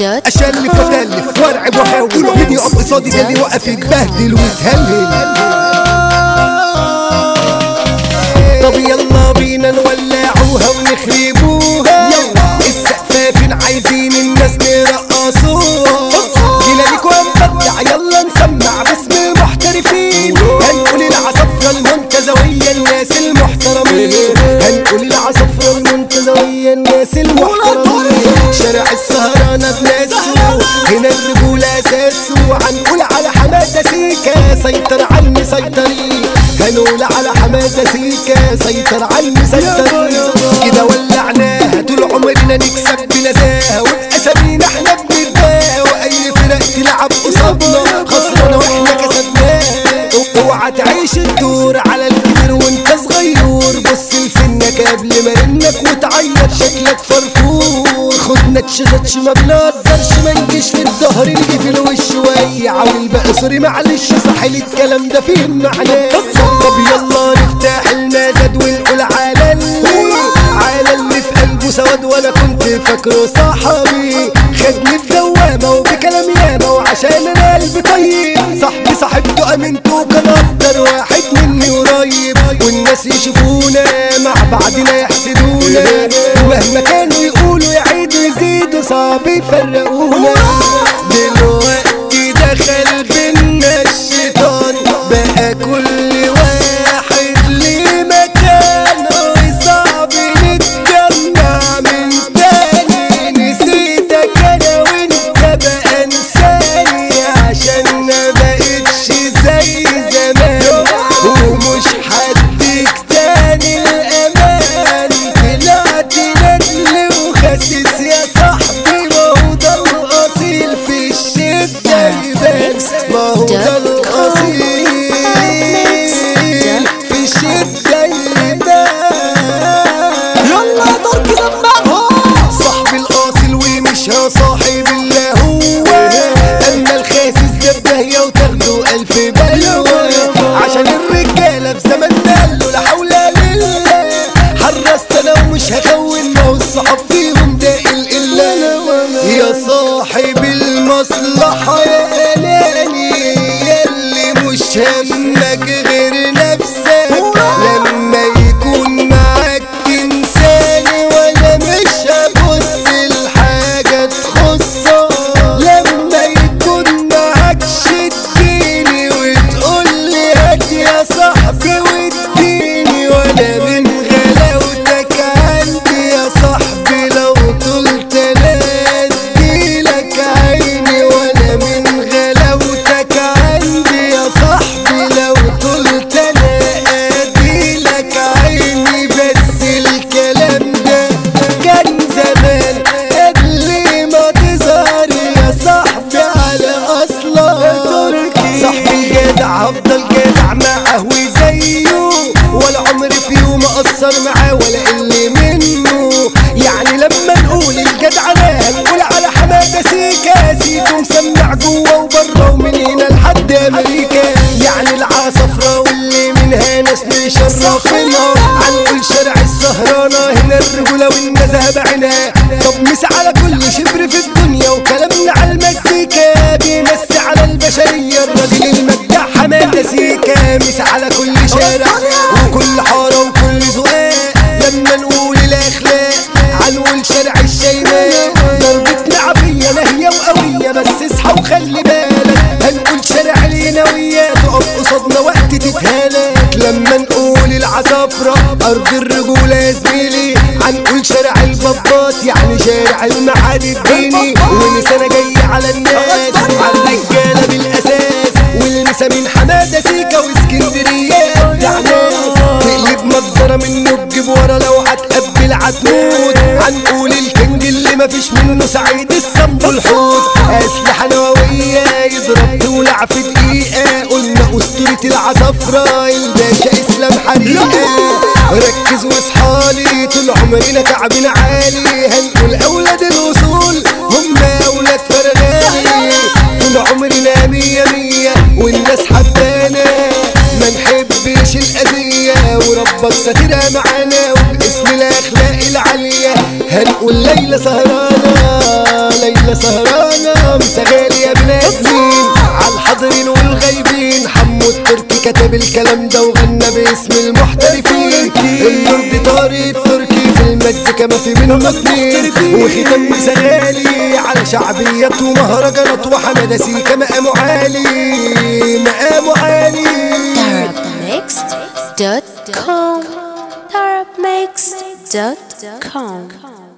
دوت اشلف واتلف وارعب واحاول مين يقف قصادي ده اللي وقف يتبهدل ويتهلهل طب يلا بينا نولعوها ونخربوها السقفافين عايزين الناس ترقصوها جيلانيكو هنبدع يلا نسمع باسم المحترفين هنقول العصفرة المنتزوية الناس المحترمين هنقول العصفرة المنتزوية الناس المحترمين شارع السهرانة بناسه هنا الرجولة أساسه هنقول على حمادة سيكا سيطر على المسيطرين هنقول على حمادة سيكا سيطر على المسيطرين كده ولعناها طول عمرنا نكسب بنزاهة وبأسامينا احنا بنتباهى وأي فرق تلعب قصادنا خسرانة واحنا كسبناها اوعى تعيش الدور على الكبير وانت صغير بص لسنك قبل ما رنك وتعيط شكلك فرفور خدنا تشغتش ما بنهزرش ما نجيش في الظهر نجي في الوش ويع والباقي سوري معلش صحي الكلام ده فيه معناه طب يلا نفتح المزاد ونقول على اللي على اللي في قلبه سواد وانا كنت فاكره صاحبي خدني في دوامه وبكلام ياما وعشان انا قلبي طيب صاحبي صاحبته امنته كان اكتر واحد مني قريب والناس يشوفونا مع بعضنا يحسدونا ومهما كانوا يقولوا يعيدوا يزيدوا صعب يفرقونا دلوقتي دخل بينا الشيطان بقى كل واحد ليه مكانه صعب نتجمع من تاني نسيتك انا وانت بقى انساني عشان ما بقتش زي زمان ومش هديك تاني الامان طلعت ندل وخسيس يا صاحبي ما هو ده الاصيل في الشده يبان ما هو ده الاصيل في الشده يبان يلا يا ترك سمعها صاحبي الاصيل ومش ها صاحب اللي هو اما الخاسس ده بداهيه وتاخده الف بلوه عشان الرجاله في زماننا قالوا لا حول بالله حرست انا ومش هكون ما هو الصحاب فيهم ده الا يا صاحب المصلحه يا اناني ياللي مش همك غير نفسك لما يكون معاك تنساني وانا مش هبص لحاجه تخصك لما يكون معاك شديني وتقولي هات يا صاحبي واديني وانا من غلاوتك عندي يا صاحبي لو طلت انا اديلك عيني وانا من غلاوتك عندي يا صاحبي لو طلت انا اديلك عيني بس الكلام ده كان زمان قبل ما تظهر يا صاحبي على اصلك صاحبي الجدع هفضل جدع معاه وزيه ولا عمري في يوم اقصر معاه ولا اللي منه يعني لما نقول الجدع انا هنقول على حماده سيكا سيتو مسمع جوه وبره ومن هنا لحد امريكا يعني العصفرة واللي منها ناس مشرفينها هنقول شارع السهرانة هنا الرجولة والنزهة بعينها طب مس على كل شبر في الدنيا وكلامنا على المزيكا بيمس على البشرية الراجل المجدع حمادة سيكا مس على كل شارع وكل حارة وكل زقاق لما نقول الاخلاق هنقول شارع الشيماء ضربتنا عافية نهية وقوية بس اصحى وخلي بالك هنقول شارع اليناوية تقف قصادنا وقت تتهالك لما نقول العصافرة أرض الرجولة يا زميلي هنقول شارع البابات يعني شارع المعادي الديني ونسانا جاي على الناس على الرجالة بالأساس والنسا من حمادة سيكا واسكندرية بتاع ناس تقلب مجزرة منه تجيب ورا لو هتقبل هتموت هنقول الكنج اللي مفيش منه سعيد السمب والحوت أسلحة نووية يضرب دولع في دقيقة قلنا أسطورة العصفرة الباشا إسلام حريقة ركز واصحالي طول عمرنا تعبنا عالي هنقول أولاد الوصول هم أولاد فرغالي طول عمرنا مية مية والناس حبانا ما نحبش الأذية وربك ساترها معانا وباسم الأخلاق العالية هنقول ليلى سهرانة ليلى سهرانة مسغال يا ابن ادمين عالحاضرين والغايبين حمو التركي كتب الكلام ده وغنى باسم المحترفين النور دي طارق التركي في المزيكا ما في منهم اتنين وختام مسغالي على شعبيات ومهرجانات وحمادة سيكا مقامه عالي مقامه عالي Arabmixed.com Arabmixed.com